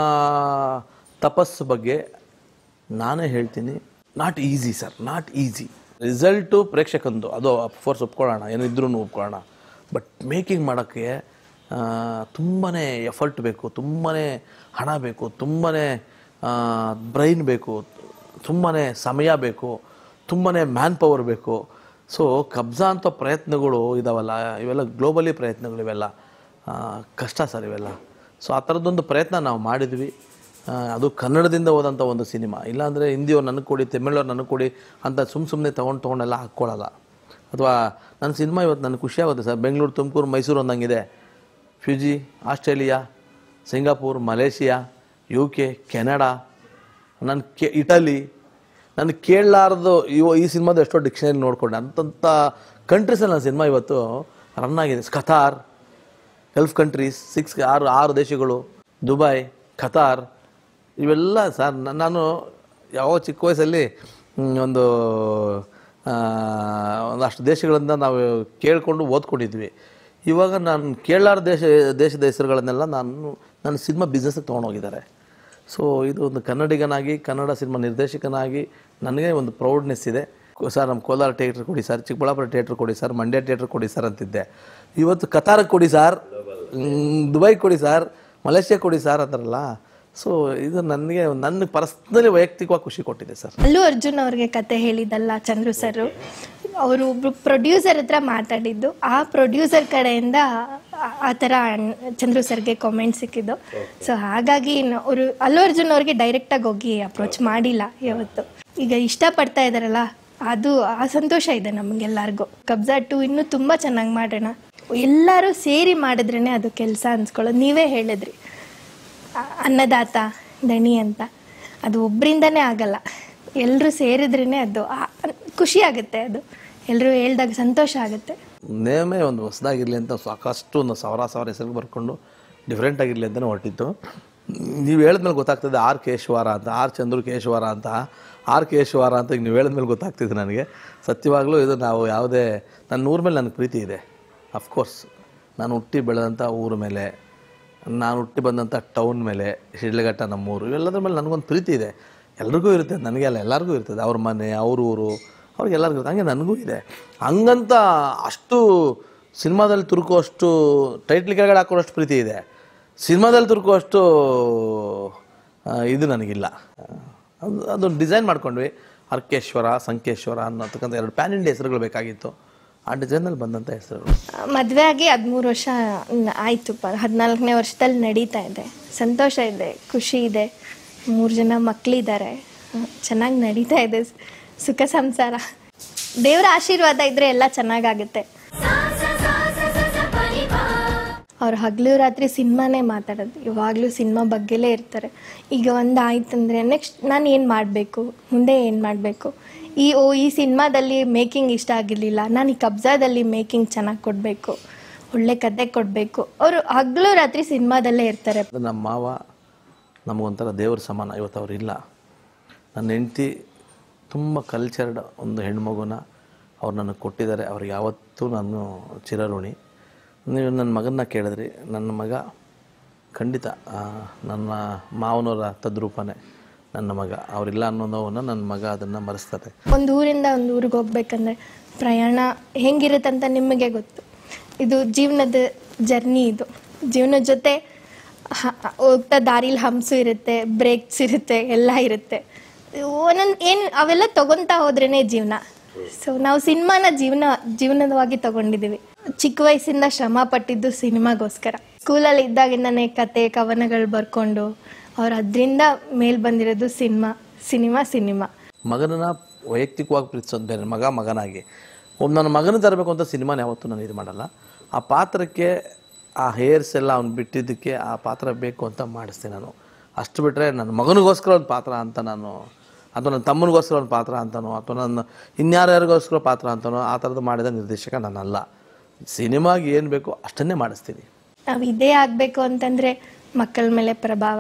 ತಪಸ್ಸು ಬಗ್ಗೆ ನಾನೇ ಹೇಳ್ತೀನಿ not easy sir not easy result ಪ್ರೇಕ್ಷಕಂದು ಅದು ಅಫ್ಕೋರ್ಸ್ ಒಪ್ಕೊಳ್ಳೋಣ ಏನಿದ್ರೂ ಒಪ್ಕೊಳ್ಳೋಣ ಬಟ್ ಮೇಕಿಂಗ್ ಮಾಡೋಕ್ಕೆ ತುಂಬಾ ಎಫರ್ಟ್ ಬೇಕು ತುಂಬಾ ಹಣ ಬೇಕು ತುಂಬಾ ಬ್ರೈನ್ ಬೇಕು ತುಂಬಾ ಸಮಯ ಬೇಕು ತುಂಬಾ ಮ್ಯಾನ್ ಪವರ್ ಬೇಕು ಸೊ ಕಬ್ಜಾ ಅಂತ ಪ್ರಯತ್ನಗಳು ಇದಾವಲ್ಲ ಇವೆಲ್ಲ ಗ್ಲೋಬಲಿ ಪ್ರಯತ್ನಗಳು ಇವೆಲ್ಲ ಆ, ಕಷ್ಟ ಸರ್ ಇವೆಲ್ಲ ಸೊ ಆ ಥರದ್ದೊಂದು ಪ್ರಯತ್ನ ನಾವು ಮಾಡಿದ್ವಿ ಆ, ಅದು ಕನ್ನಡದಿಂದ ಹೋದಂಥ ಒಂದು ಸಿನಿಮಾ ಇಲ್ಲಾಂದರೆ ಹಿಂದಿಯವ್ರು ನನಗೆ ಕೊಡಿ ತಮಿಳವ್ರು ನನಗೆ ಕೊಡಿ ಅಂತ ಸುಮ್ಮ ಸುಮ್ಮನೆ ತೊಗೊಂಡು ತೊಗೊಂಡೆಲ್ಲ ಹಾಕ್ಕೊಳ್ಳಲ್ಲ ಅಥವಾ ನನ್ನ ಸಿನಿಮಾ ಇವತ್ತು ನನಗೆ ಖುಷಿ ಆಗುತ್ತೆ ಸರ್ ಬೆಂಗಳೂರು ತುಮಕೂರು ಮೈಸೂರು ಒಂದಂಗಿದೆ Fiji Australia Singapore Malaysia U K Canada ನನ್ನ ಕೆ ಇಟಲಿ ನಾನು ಕೇಳಲಾರ್ದು ಇವ ಈ ಸಿನಿಮಾದ ಎಷ್ಟೋ ಡಿಕ್ಷನರಿ ನೋಡ್ಕೊಂಡೆ ಅಂತಂಥ ಕಂಟ್ರೀಸಲ್ಲಿ ನನ್ನ ಸಿನಿಮಾ ಇವತ್ತು ರನ್ ಆಗಿದೆ ಕತಾರ್ ಗಲ್ಫ್ ಕಂಟ್ರೀಸ್ ಸಿಕ್ಸ್ ಆರು ಆರು ದೇಶಗಳು ದುಬೈ ಖತಾರ್ ಇವೆಲ್ಲ ಸರ್ ನ- ನಾನು ಯಾವ ಚಿಕ್ಕ ವಯಸ್ಸಲ್ಲಿ ಮ್, ಒಂದು ಆ, ಒಂದಷ್ಟು ದೇಶಗಳಿಂದ ನಾವು ಕೇಳಿಕೊಂಡು ಓದ್ಕೊಂಡಿದ್ವಿ ಇವಾಗ ನಾನು ಕೇಳಾರ ದೇಶ ದೇಶದ ಹೆಸರುಗಳನ್ನೆಲ್ಲ ನಾನು ನನ್ನ ಸಿನಿಮಾ ಬಿಸ್ನೆಸ್ಗೆ ತೊಗೊಂಡೋಗಿದ್ದಾರೆ ಸೊ ಇದು ಒಂದು ಕನ್ನಡಿಗನಾಗಿ ಕನ್ನಡ ಸಿನಿಮಾ ನಿರ್ದೇಶಕನಾಗಿ ನನಗೆ ಒಂದು ಪ್ರೌಡ್ನೆಸ್ ಇದೆ ಸರ್ ನಮ್ಮ ಕೋಲಾರ ಥಿಯೇಟ್ರ್ ಕೊಡಿ ಸರ್ ಚಿಕ್ಕಬಳ್ಳಾಪುರ ಥಿಯೇಟ್ರ್ ಕೊಡಿ ಸರ್ ಮಂಡ್ಯ ಥಿಯೇಟ್ರ್ ಕೊಡಿ ಸರ್ ಅಂತಿದ್ದೆ ಇವತ್ತು ಕತಾರಕ್ಕೆ ಕೊಡಿ ಸರ್ ದುಬೈ ಕೊಡಿ ಸರ್ ಮಲೇಷ್ಯಾ ಕೊಡಿ ಸರ್ ಅಂತಾರಲ್ಲ ಸೊ ಇದು ನನಗೆ ನನ್ನ ಪರ್ಸ್ನಲಿ ವೈಯಕ್ತಿಕವಾಗಿ ಖುಷಿ ಕೊಟ್ಟಿದೆ ಸರ್ ಅಲ್ಲು ಅರ್ಜುನ್ ಅವ್ರಿಗೆ ಕತೆ ಹೇಳಿದ್ದಲ್ಲ ಚಂದ್ರು ಸರ್ ಅವರು ಒಬ್ರು ಪ್ರೊಡ್ಯೂಸರ್ ಹತ್ರ ಮಾತಾಡಿದ್ದು ಆ ಪ್ರೊಡ್ಯೂಸರ್ ಕಡೆಯಿಂದ ಆ- ಆ ಥರ ಅಣ್- ಚಂದ್ರು ಸರ್ಗೆ ಕಾಮೆಂಟ್ ಸಿಕ್ಕಿದ್ದು ಸೊ ಹಾಗಾಗಿ ಅವರು ಅಲ್ಲು ಅರ್ಜುನ್ ಅವ್ರಿಗೆ ಡೈರೆಕ್ಟಾಗಿ ಹೋಗಿ ಅಪ್ರೋಚ್ ಮಾಡಿಲ್ಲ ಯಾವತ್ತು ಈಗ ಇಷ್ಟಪಡ್ತಾ ಇದ್ದಾರಲ್ಲ ಅದು ಆ ಸಂತೋಷ ಇದೆ ನಮಗೆಲ್ಲರಿಗೂ ಕಬ್ಜಾ ಟು ಇನ್ನೂ ತುಂಬ ಚೆನ್ನಾಗಿ ಮಾಡೋಣ ಎಲ್ಲರೂ ಸೇರಿ ಮಾಡಿದ್ರೇ ಅದು ಕೆಲಸ ಅನ್ಸ್ಕೊಳ್ಳೋದು ನೀವೇ ಹೇಳಿದ್ರಿ ಅ- ಅನ್ನದಾತ ದಣಿ ಅಂತ ಅದು ಒಬ್ಬರಿಂದನೇ ಆಗಲ್ಲ ಎಲ್ಲರೂ ಸೇರಿದ್ರೇ ಅದು ಆ- ಖುಷಿ ಆಗುತ್ತೆ ಅದು ಎಲ್ಲರೂ ಹೇಳ್ದಾಗ ಸಂತೋಷ ಆಗುತ್ತೆ ನೇಮೇ ಒಂದು ಹೊಸದಾಗಿರಲಿ ಅಂತ ಸಾಕಷ್ಟು ಒಂದು ಸಾವಿರ ಸಾವಿರ ಹೆಸರು ಬರ್ಕೊಂಡು ಡಿಫ್ರೆಂಟ್ ಆಗಿರಲಿ ಅಂತಲೇ ಹೊರಟಿತ್ತು ನೀವು ಹೇಳಿದ್ಮೇಲೆ ಗೊತ್ತಾಗ್ತದೆ ಆರ್ ಕೇಶವಾರ ಅಂತ ಆರ್ ಚಂದ್ರು ಕೇಶವಾರ ಅಂತ ಆರ್ ಕೇಶವಾರ ಅಂತ ಈಗ ನೀವು ಹೇಳಿದ್ಮೇಲೆ ಗೊತ್ತಾಗ್ತಿದೆ ನನಗೆ ಸತ್ಯವಾಗಲೂ ಇದು ನಾವು ಯಾವುದೇ ನನ್ನ ಊರ ಮೇಲೆ ನನಗೆ ಪ್ರೀತಿ ಇದೆ ಅಫ್ಕೋರ್ಸ್ ನಾನು ಹುಟ್ಟಿ ಬೆಳೆದಂಥ ಊರ ಮೇಲೆ ನಾನು ಹುಟ್ಟಿ ಬಂದಂಥ ಟೌನ್ ಮೇಲೆ ಶಿಡ್ಲಘಟ್ಟ ನಮ್ಮೂರು ಇವೆಲ್ಲದ್ರ ಮೇಲೆ ನನಗೊಂದು ಪ್ರೀತಿ ಇದೆ ಎಲ್ರಿಗೂ ಇರುತ್ತೆ ನನಗೆ ಅಲ್ಲ ಎಲ್ಲರಿಗೂ ಇರ್ತದೆ ಅವ್ರ ಮನೆ ಅವ್ರ ಊರು ಅವ್ರಿಗೆ ಎಲ್ಲರಿಗೂ ಇರುತ್ತೆ ಹಂಗೆ ನನಗೂ ಇದೆ ಹಂಗಂತ ಅಷ್ಟು ಸಿನಿಮಾದಲ್ಲಿ ತುರುಕುವಷ್ಟು ಟೈಟ್ಲ್ ಕೆಳಗಡೆ ಹಾಕೋಷ್ಟು ಪ್ರೀತಿ ಇದೆ ಸಿನಿಮಾದಲ್ಲಿ ತುರುಕುವಷ್ಟು ಆ, ಇದು ನನಗಿಲ್ಲ ಅದು ಅದೊಂದು ಡಿಸೈನ್ ಮಾಡ್ಕೊಂಡ್ವಿ ಅರ್ಕೇಶ್ವರ ಸಂಕೇಶ್ವರ ಅನ್ನತಕ್ಕಂಥ ಎರಡು ಪ್ಯಾನ್ ಇಂಡಿಯಾ ಹೆಸರುಗಳು ಬೇಕಾಗಿತ್ತು ಆ ಡಿಸೈನಲ್ಲಿ ಬಂದಂಥ ಹೆಸರುಗಳು ಮದುವೆ ಆಗಿ ಹದಿಮೂರು ವರ್ಷ ನ- ಆಯ್ತು ಪ ಹದಿನಾಲ್ಕನೇ ವರ್ಷದಲ್ಲಿ ನಡೀತಾ ಇದೆ ಸಂತೋಷ ಇದೆ ಖುಷಿ ಇದೆ ಮೂರು ಜನ ಮಕ್ಕಳಿದ್ದಾರೆ ಚೆನ್ನಾಗಿ ನಡೀತಾ ಇದೆ ಸ್- ಸುಖ ಸಂಸಾರ ದೇವರ ಆಶೀರ್ವಾದ ಇದ್ರೆ ಎಲ್ಲ ಚೆನ್ನಾಗಾಗುತ್ತೆ ಅವ್ರು ಹಗಲು ರಾತ್ರಿ ಸಿನಿಮಾನೇ ಮಾತಾಡೋದು ಇವಾಗಲೂ ಸಿನಿಮಾ ಬಗ್ಗೆಲೇ ಇರ್ತಾರೆ ಈಗ ಒಂದು ಆಯ್ತಂದ್ರೆ ನೆಕ್ಸ್ಟ್ ನಾನು ಏನು ಮಾಡಬೇಕು ಮುಂದೆ ಏನು ಮಾಡಬೇಕು ಈ ಓ ಈ ಸಿನಿಮಾದಲ್ಲಿ ಮೇಕಿಂಗ್ ಇಷ್ಟ ಆಗಿರಲಿಲ್ಲ ನಾನು ಈ ಕಬ್ಜಾದಲ್ಲಿ ಮೇಕಿಂಗ್ ಚೆನ್ನಾಗಿ ಕೊಡಬೇಕು ಒಳ್ಳೆ ಕತೆ ಕೊಡಬೇಕು ಅವರು ಹಗಲು ರಾತ್ರಿ ಸಿನಿಮಾದಲ್ಲೇ ಇರ್ತಾರೆ ಅದು ನಮ್ಮ ಮಾವ ನಮಗೊಂಥರ ದೇವ್ರ ಸಮಾನ ಇವತ್ತು ಅವ್ರು ಇಲ್ಲ ನನ್ನ ಹೆಂಡ್ತಿ ತುಂಬ ಕಲ್ಚರ್ಡ್ ಒಂದು ಹೆಣ್ಮಗುನ ಅವ್ರು ನನಗೆ ಕೊಟ್ಟಿದ್ದಾರೆ ಅವ್ರಿಗೆ ಯಾವತ್ತೂ ನಾನು ಚಿರಋಣಿ ನೀವು ನನ್ನ ಮಗನ್ನ ಕೇಳಿದ್ರಿ ನನ್ನ ಮಗ ಖಂಡಿತ ಆ, ನನ್ನ ಮಾವನವರ ತದ್ರೂಪನೇ ನನ್ನ ಮಗ ಅವರಿಲ್ಲ ಅನ್ನೋ ನೋವನ್ನು ನನ್ನ ಮಗ ಅದನ್ನು ಮರೆಸ್ತಾರೆ ಒಂದು ಊರಿಂದ ಒಂದು ಊರಿಗೆ ಹೋಗ್ಬೇಕಂದ್ರೆ ಪ್ರಯಾಣ ಹೆಂಗಿರುತ್ತಂತ ನಿಮಗೆ ಗೊತ್ತು ಇದು ಜೀವನದ ಜರ್ನಿ ಇದು ಜೀವನದ ಜೊತೆ ಹ- ಹೋಗ್ತಾ ದಾರಿಲಿ ಹಂಸು ಇರುತ್ತೆ ಬ್ರೇಕ್ಸ್ ಇರುತ್ತೆ ಎಲ್ಲ ಇರುತ್ತೆ ಒಂದೊಂದು ಏನು ಅವೆಲ್ಲ ತಗೊತಾ ಹೋದ್ರೇ ಜೀವನ ಸೊ ನಾವು ಸಿನಿಮಾನ ಜೀವನ ಜೀವನವಾಗಿ ತಗೊಂಡಿದ್ದೀವಿ ಚಿಕ್ಕ ವಯಸ್ಸಿಂದ ಶ್ರಮ ಪಟ್ಟಿದ್ದು ಸಿನಿಮಾಗೋಸ್ಕರ ಸ್ಕೂಲಲ್ಲಿ ಇದ್ದಾಗಿಂದನೇ ಕತೆ ಕವನಗಳು ಬರ್ಕೊಂಡು ಅವ್ರು ಅದರಿಂದ ಮೇಲ್ ಬಂದಿರೋದು ಸಿನಿಮಾ ಸಿನಿಮಾ ಸಿನಿಮಾ ಮಗನನ್ನ ವೈಯಕ್ತಿಕವಾಗಿ ಪ್ರೀತಿಸೋದು ಬೇರೆ ಮಗ ಮಗನಾಗಿ ಒಬ್ಬ ನನ್ನ ಮಗನ ತರಬೇಕು ಅಂತ ಸಿನಿಮಾನ ಯಾವತ್ತೂ ನಾನು ಇದು ಮಾಡಲ್ಲ ಆ ಪಾತ್ರಕ್ಕೆ ಆ ಹೇರ್ಸ್ ಎಲ್ಲ ಅವ್ನು ಬಿಟ್ಟಿದ್ದಕ್ಕೆ ಆ ಪಾತ್ರ ಬೇಕು ಅಂತ ಮಾಡಿಸ್ತೀನಿ ನಾನು ಅಷ್ಟು ಬಿಟ್ಟರೆ ನನ್ನ ಮಗನಿಗೋಸ್ಕರ ಒಂದು ಪಾತ್ರ ಅಂತ ನಾನು ಅಥವಾ ನನ್ನ ತಮ್ಮನಿಗೋಸ್ಕರ ಒಂದು ಪಾತ್ರ ಅಂತನೋ ಅಥವಾ ನನ್ನ ಇನ್ಯಾರ್ಯಾರಿಗೋಸ್ಕರ ಪಾತ್ರ ಅಂತನೋ ಆ ಥರದ್ದು ಮಾಡಿದ ನಿರ್ದೇಶಕ ನಾನಲ್ಲ ಸಿನಿಮಾಗೆ ಏನು ಬೇಕೋ ಅಷ್ಟನ್ನೇ ಮಾಡಿಸ್ತೀನಿ ನಾವು ಇದೇ ಆಗಬೇಕು ಅಂತಂದರೆ ಮಕ್ಕಳ ಮೇಲೆ ಪ್ರಭಾವ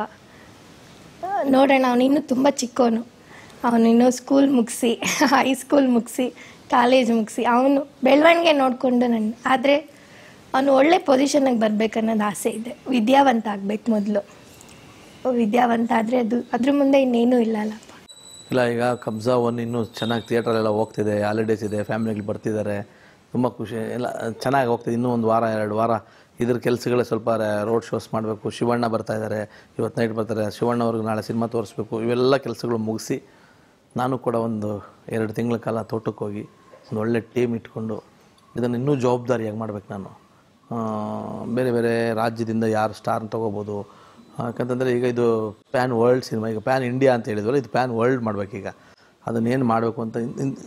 ಆ, ನೋಡೋಣ ಅವನು ಇನ್ನೂ ತುಂಬ ಚಿಕ್ಕವನು ಅವನು ಇನ್ನೂ ಸ್ಕೂಲ್ ಮುಗಿಸಿ ಹೈ ಸ್ಕೂಲ್ ಮುಗಿಸಿ ಕಾಲೇಜ್ ಮುಗಿಸಿ ಅವನು ಬೆಳವಣಿಗೆ ನೋಡಿಕೊಂಡು ನನ್ನ ಆದರೆ ಅವನು ಒಳ್ಳೆ ಪೊಸಿಷನ್ಗೆ ಬರಬೇಕನ್ನೋದು ಆಸೆ ಇದೆ ವಿದ್ಯಾವಂತ ಆಗಬೇಕು ಮೊದಲು ವಿದ್ಯಾವಂತ ಆದರೆ ಅದು ಅದ್ರ ಮುಂದೆ ಇನ್ನೇನೂ ಇಲ್ಲ ಅಲ್ಲಪ್ಪ ಇಲ್ಲ ಈಗ ಕಬ್ಜಾ ಒನ್ ಇನ್ನೂ ಚೆನ್ನಾಗಿ ಥಿಯೇಟ್ರಲ್ಲೆಲ್ಲ ಹೋಗ್ತಿದೆ ಹಾಲಿಡೇಸ್ ಇದೆ ಫ್ಯಾಮಿಲಿಗಳು ಬರ್ತಿದ್ದಾರೆ ತುಂಬ ಖುಷಿ ಎಲ್ಲ ಚೆನ್ನಾಗಿ ಹೋಗ್ತಿದೆ ಇನ್ನೂ ಒಂದು ವಾರ ಎರಡು ವಾರ ಇದ್ರ ಕೆಲಸಗಳೇ ಸ್ವಲ್ಪ ರೋಡ್ ಶೋಸ್ ಮಾಡಬೇಕು ಶಿವಣ್ಣ ಬರ್ತಾ ಇದ್ದಾರೆ ಇವತ್ತು ನೈಟ್ ಬರ್ತಾರೆ ಶಿವಣ್ಣ ಅವ್ರಿಗೆ ನಾಳೆ ಸಿನಿಮಾ ತೋರಿಸ್ಬೇಕು ಇವೆಲ್ಲ ಕೆಲಸಗಳು ಮುಗಿಸಿ ನಾನು ಕೂಡ ಒಂದು ಎರಡು ತಿಂಗಳ ಕಾಲ ತೋಟಕ್ಕೆ ಹೋಗಿ ಒಂದು ಒಳ್ಳೆ ಟೀಮ್ ಇಟ್ಕೊಂಡು ಇದನ್ನು ಇನ್ನೂ ಜವಾಬ್ದಾರಿಯಾಗಿ ಮಾಡ್ಬೇಕು ನಾನು ಆ, ಬೇರೆ ಬೇರೆ ರಾಜ್ಯದಿಂದ ಯಾರು ಸ್ಟಾರ್ ತೊಗೋಬೋದು ಯಾಕಂತಂದರೆ ಈಗ ಇದು ಪ್ಯಾನ್ ವರ್ಲ್ಡ್ ಸಿನಿಮಾ ಈಗ ಪ್ಯಾನ್ ಇಂಡಿಯಾ ಅಂತ ಹೇಳಿದ್ವಲ್ಲ ಇದು ಪ್ಯಾನ್ ವರ್ಲ್ಡ್ ಮಾಡಬೇಕೀಗ ಅದನ್ನೇನು ಮಾಡಬೇಕು ಅಂತ ಇನ್- ಇನ್-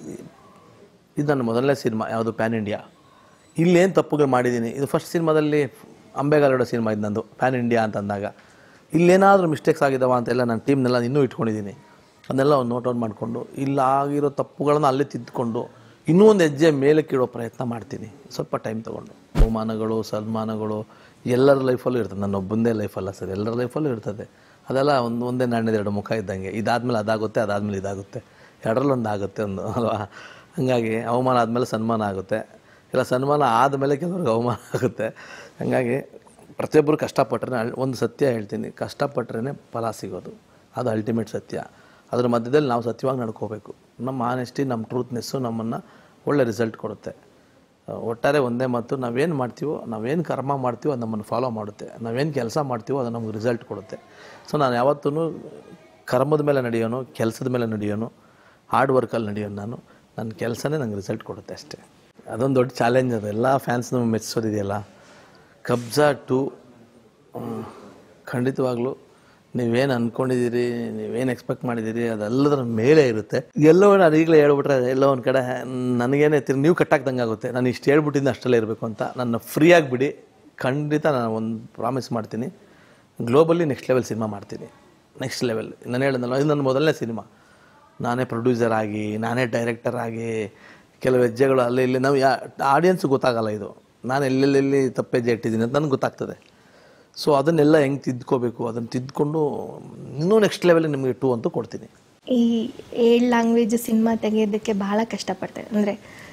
ಇದು ನನ್ನ ಮೊದಲನೇ ಸಿನಿಮಾ ಯಾವುದು ಪ್ಯಾನ್ ಇಂಡಿಯಾ ಇಲ್ಲೇನು ತಪ್ಪುಗಳು ಮಾಡಿದ್ದೀನಿ ಇದು ಫಸ್ಟ್ ಸಿನಿಮಾದಲ್ಲಿ ಅಂಬೆಗಾಲಿಡೋ ಸಿನಿಮಾ ಇದು ನಂದು ಪ್ಯಾನ್ ಇಂಡಿಯಾ ಅಂತ ಅಂದಾಗ ಇಲ್ಲೇನಾದರೂ ಮಿಸ್ಟೇಕ್ಸ್ ಆಗಿದ್ದಾವ ಅಂತೆಲ್ಲ ನನ್ನ ಟೀಮ್ನೆಲ್ಲ ಇನ್ನೂ ಇಟ್ಕೊಂಡಿದ್ದೀನಿ ಅದನ್ನೆಲ್ಲ ಒಂದು ನೋಟ್ ಔಟ್ ಮಾಡಿಕೊಂಡು ಇಲ್ಲ ಆಗಿರೋ ತಪ್ಪುಗಳನ್ನು ಅಲ್ಲೇ ತಿದ್ದುಕೊಂಡು ಇನ್ನೂ ಒಂದು ಹೆಜ್ಜೆ ಮೇಲಕ್ಕೆ ಇಡೋ ಪ್ರಯತ್ನ ಮಾಡ್ತೀನಿ ಸ್ವಲ್ಪ ಟೈಮ್ ತೊಗೊಂಡು ಬಹುಮಾನಗಳು ಸನ್ಮಾನಗಳು ಎಲ್ಲರ ಲೈಫಲ್ಲೂ ಇರ್ತದೆ ನನ್ನ ಒಬ್ಬಂದೇ ಲೈಫಲ್ಲ ಸರ್ ಎಲ್ಲರ ಲೈಫಲ್ಲೂ ಇರ್ತದೆ ಅದೆಲ್ಲ ಒಂದು ಒಂದೇ ನಾಣ್ಯದ ಎರಡು ಮುಖ ಇದ್ದಂಗೆ ಇದಾದ್ಮೇಲೆ ಅದಾಗುತ್ತೆ ಅದಾದ್ಮೇಲೆ ಇದಾಗುತ್ತೆ ಎರಡರಲ್ಲೊಂದು ಆಗುತ್ತೆ ಒಂದು ಅಲ್ವಾ ಹಾಗಾಗಿ ಅವಮಾನ ಆದಮೇಲೆ ಸನ್ಮಾನ ಆಗುತ್ತೆ ಇಲ್ಲ ಸನ್ಮಾನ ಆದಮೇಲೆ ಕೆಲವ್ರಿಗೆ ಅವಮಾನ ಆಗುತ್ತೆ ಹಾಗಾಗಿ ಪ್ರತಿಯೊಬ್ಬರು ಕಷ್ಟಪಟ್ಟರೆ ಒಂದು ಸತ್ಯ ಹೇಳ್ತೀನಿ ಕಷ್ಟಪಟ್ಟರೆ ಫಲ ಸಿಗೋದು ಅದು ಅಲ್ಟಿಮೇಟ್ ಸತ್ಯ ಅದ್ರ ಮಧ್ಯದಲ್ಲಿ ನಾವು ಸತ್ಯವಾಗಿ ನಡ್ಕೋಬೇಕು ನಮ್ಮ ಆನೆಸ್ಟಿ ನಮ್ಮ ಟ್ರೂತ್ನೆಸ್ಸು ನಮ್ಮನ್ನು ಒಳ್ಳೆ ರಿಸಲ್ಟ್ ಕೊಡುತ್ತೆ ಆ, ಒಟ್ಟಾರೆ ಒಂದೇ ಮಾತು ನಾವೇನು ಮಾಡ್ತೀವೋ ನಾವೇನು ಕರ್ಮ ಮಾಡ್ತೀವೋ ಅದು ನಮ್ಮನ್ನು ಫಾಲೋ ಮಾಡುತ್ತೆ ನಾವೇನು ಕೆಲಸ ಮಾಡ್ತೀವೋ ಅದು ನಮ್ಗೆ ರಿಸಲ್ಟ್ ಕೊಡುತ್ತೆ ಸೊ ನಾನು ಯಾವತ್ತೂ ಕರ್ಮದ ಮೇಲೆ ನಡೆಯೋನು ಕೆಲಸದ ಮೇಲೆ ನಡೆಯೋನು ಹಾರ್ಡ್ ವರ್ಕಲ್ಲಿ ನಡೆಯೋನು ನಾನು ನನ್ನ ಕೆಲಸನೇ ನಂಗೆ ರಿಸಲ್ಟ್ ಕೊಡುತ್ತೆ ಅಷ್ಟೇ ಅದೊಂದು ದೊಡ್ಡ ಚಾಲೆಂಜ್ ಅದು ಎಲ್ಲ ಫ್ಯಾನ್ಸ್ನೂ ಮೆಚ್ಚಿಸೋದಿದೆಯಲ್ಲ ಕಬ್ಜಾ ಟು ಖಂಡಿತವಾಗ್ಲೂ ನೀವೇನು ಅಂದ್ಕೊಂಡಿದ್ದೀರಿ ನೀವೇನು ಎಕ್ಸ್ಪೆಕ್ಟ್ ಮಾಡಿದ್ದೀರಿ ಅದೆಲ್ಲದರ ಮೇಲೆ ಇರುತ್ತೆ ಎಲ್ಲವೂ ನಾನು ಈಗಲೇ ಹೇಳ್ಬಿಟ್ರೆ ಎಲ್ಲ ಒಂದು ಕಡೆ ನನಗೇನೆ ತಿರ್ಗಿ ನೀವು ಕಟ್ಟಾಕ್ದಂಗೆ ಆಗುತ್ತೆ ನಾನು ಇಷ್ಟು ಹೇಳ್ಬಿಟ್ಟಿದ್ದು ಅಷ್ಟಲ್ಲೇ ಇರಬೇಕು ಅಂತ ನನ್ನ ಫ್ರೀಯಾಗಿ ಬಿಡಿ ಖಂಡಿತ ನಾನು ಒಂದು ಪ್ರಾಮಿಸ್ ಮಾಡ್ತೀನಿ ಗ್ಲೋಬಲಿ ನೆಕ್ಸ್ಟ್ ಲೆವೆಲ್ ಸಿನಿಮಾ ಮಾಡ್ತೀನಿ ನೆಕ್ಸ್ಟ್ ಲೆವೆಲ್ ನಾನು ಹೇಳಿದ್ನಲ್ಲ ಇದು ನನ್ನ ಮೊದಲನೇ ಸಿನಿಮಾ ನಾನೇ ಪ್ರೊಡ್ಯೂಸರ್ ಆಗಿ ನಾನೇ ಡೈರೆಕ್ಟರ್ ಆಗಿ ಕೆಲವು ಹೆಜ್ಜೆಗಳು ಅಲ್ಲಿ ಇಲ್ಲಿ ನಾವು ಯಾ ಆಡಿಯನ್ಸ್ ಗೊತ್ತಾಗಲ್ಲ ಇದು ನಾನು ಎಲ್ಲೆಲ್ಲೆಲ್ಲಿ ತಪ್ಪೆಜ್ಜೆ ಇಟ್ಟಿದ್ದೀನಿ ಅಂತ ನನಗೆ ಗೊತ್ತಾಗ್ತದೆ ಸೊ ಅದನ್ನೆಲ್ಲ ಹೆಂಗೆ ತಿದ್ಕೋಬೇಕು ಅದನ್ನು ತಿದ್ಕೊಂಡು ಇನ್ನೂ ನೆಕ್ಸ್ಟ್ ಲೆವೆಲ್ ನಿಮಗೆ ಟೂ ಅಂತೂ ಕೊಡ್ತೀನಿ ಈ ಏಳು ಲ್ಯಾಂಗ್ವೇಜ್ ಸಿನಿಮಾ ತೆಗೆಯೋದಕ್ಕೆ ಭಾಳ ಕಷ್ಟಪಡ್ತಾರೆ ಅಂದರೆ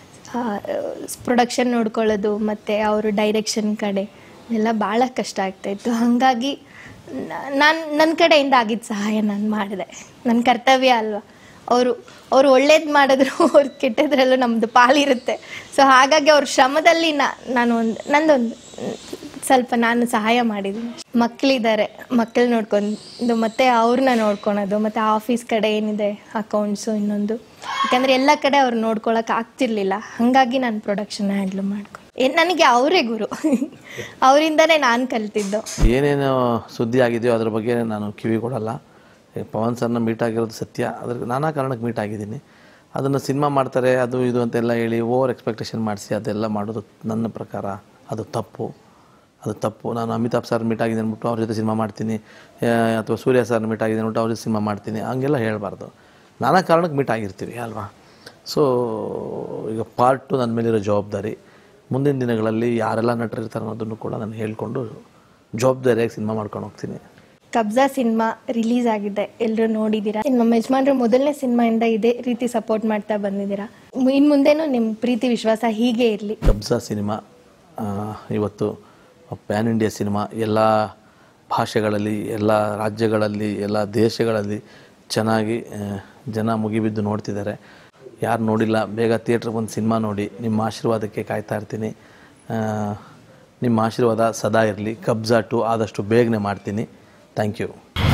ಪ್ರೊಡಕ್ಷನ್ ನೋಡ್ಕೊಳ್ಳೋದು ಮತ್ತು ಅವರು ಡೈರೆಕ್ಷನ್ ಕಡೆ ಎಲ್ಲ ಭಾಳ ಕಷ್ಟ ಆಗ್ತಾಯಿತ್ತು ಹಾಗಾಗಿ ನಾನು ನನ್ನ ಕಡೆಯಿಂದ ಆಗಿದ್ದ ಸಹಾಯ ನಾನು ಮಾಡಿದೆ ನನ್ನ ಕರ್ತವ್ಯ ಅಲ್ವಾ ಅವರು ಅವರು ಒಳ್ಳೇದು ಮಾಡಿದ್ರು ಅವ್ರು ಕೆಟ್ಟದ್ರಲ್ಲೂ ನಮ್ಮದು ಪಾಲಿರುತ್ತೆ ಸೊ ಹಾಗಾಗಿ ಅವ್ರ ಶ್ರಮದಲ್ಲಿ ನಾ ನಾನು ಒಂದು ನಂದೊಂದು ಸ್ವಲ್ಪ ನಾನು ಸಹಾಯ ಮಾಡಿದ್ದೀನಿ ಮಕ್ಕಳಿದ್ದಾರೆ ಮಕ್ಕಳು ನೋಡ್ಕೊಂಡು ಮತ್ತೆ ಅವ್ರನ್ನ ನೋಡ್ಕೊಳೋದು ಮತ್ತು ಆಫೀಸ್ ಕಡೆ ಏನಿದೆ ಅಕೌಂಟ್ಸು ಇನ್ನೊಂದು ಯಾಕಂದರೆ ಎಲ್ಲ ಕಡೆ ಅವ್ರು ನೋಡ್ಕೊಳಕ್ಕೆ ಆಗ್ತಿರ್ಲಿಲ್ಲ ಹಾಗಾಗಿ ನಾನು ಪ್ರೊಡಕ್ಷನ್ ಹ್ಯಾಂಡ್ಲ್ ಮಾಡ್ಕೊಂಡು ಏ ನನಗೆ ಅವರೇ ಗುರು ಅವರಿಂದನೇ ನಾನು ಕಲ್ತಿದ್ದು ಏನೇನು ಸುದ್ದಿ ಆಗಿದೆಯೋ ಅದ್ರ ಬಗ್ಗೆ ನಾನು ಕಿವಿ ಕೊಡಲ್ಲ ಈ ಪವನ್ ಸರ್ನ ಮೀಟ್ ಆಗಿರೋದು ಸತ್ಯ ಅದ್ರ ನಾನಾ ಕಾರಣಕ್ಕೆ ಮೀಟ್ ಆಗಿದ್ದೀನಿ ಅದನ್ನು ಸಿನಿಮಾ ಮಾಡ್ತಾರೆ ಅದು ಇದು ಅಂತೆಲ್ಲ ಹೇಳಿ ಓವರ್ ಎಕ್ಸ್ಪೆಕ್ಟೇಷನ್ ಮಾಡಿಸಿ ಅದೆಲ್ಲ ಮಾಡೋದು ನನ್ನ ಪ್ರಕಾರ ಅದು ತಪ್ಪು ಅದು ತಪ್ಪು ನಾನು ಅಮಿತಾಬ್ ಸರ್ ಮೀಟ್ ಆಗಿದ್ದೀನಿ ಅಂದ್ಬಿಟ್ಟು ಅವ್ರ ಜೊತೆ ಸಿನಿಮಾ ಮಾಡ್ತೀನಿ ಆ, ಅಥವಾ ಸೂರ್ಯ ಸರ್ ಮೀಟ್ ಆಗಿದ್ದೀನಿ ಅಂದ್ಬಿಟ್ಟು ಅವ್ರ ಜೊತೆ ಸಿನಿಮಾ ಮಾಡ್ತೀನಿ ಹಂಗೆಲ್ಲ ಹೇಳಬಾರ್ದು ನಾನಾ ಕಾರಣಕ್ಕೆ ಮೀಟ್ ಆಗಿರ್ತೀವಿ ಅಲ್ವಾ ಸೊ ಈಗ ಪಾರ್ಟ್ ಟು ನನ್ನ ಮೇಲಿರೋ ಜವಾಬ್ದಾರಿ ಮುಂದಿನ ದಿನಗಳಲ್ಲಿ ಯಾರೆಲ್ಲ ನಟರಿರ್ತಾರೆ ಅನ್ನೋದನ್ನು ಕೂಡ ನಾನು ಹೇಳ್ಕೊಂಡು ಜವಾಬ್ದಾರಿಯಾಗಿ ಸಿನಿಮಾ ಮಾಡ್ಕೊಂಡು ಹೋಗ್ತೀನಿ ಕಬ್ಜಾ ಸಿನಿಮಾ ರಿಲೀಸ್ ಆಗಿದೆ ಎಲ್ಲರೂ ನೋಡಿದ್ದೀರಾ ನಮ್ಮ ಯಜಮಾನ್ರು ಮೊದಲನೇ ಸಿನಿಮಾಯಿಂದ ಇದೇ ರೀತಿ ಸಪೋರ್ಟ್ ಮಾಡ್ತಾ ಬಂದಿದ್ದೀರಾ ಇನ್ನು ಮುಂದೆನೂ ನಿಮ್ಮ ಪ್ರೀತಿ ವಿಶ್ವಾಸ ಹೀಗೆ ಇರಲಿ ಕಬ್ಜಾ ಸಿನಿಮಾ ಆ, ಇವತ್ತು ಪ್ಯಾನ್ ಇಂಡಿಯಾ ಸಿನಿಮಾ ಎಲ್ಲ ಭಾಷೆಗಳಲ್ಲಿ ಎಲ್ಲ ರಾಜ್ಯಗಳಲ್ಲಿ ಎಲ್ಲ ದೇಶಗಳಲ್ಲಿ ಚೆನ್ನಾಗಿ ಆ, ಜನ ಮುಗಿಬಿದ್ದು ನೋಡ್ತಿದ್ದಾರೆ ಯಾರು ನೋಡಿಲ್ಲ ಬೇಗ ಥಿಯೇಟ್ರಿಗೆ ಒಂದು ಸಿನಿಮಾ ನೋಡಿ ನಿಮ್ಮ ಆಶೀರ್ವಾದಕ್ಕೆ ಕಾಯ್ತಾ ಇರ್ತೀನಿ ಆ, ನಿಮ್ಮ ಆಶೀರ್ವಾದ ಸದಾ ಇರಲಿ ಕಬ್ಜಾ ಟು ಆದಷ್ಟು ಬೇಗನೆ ಮಾಡ್ತೀನಿ ಥ್ಯಾಂಕ್ ಯು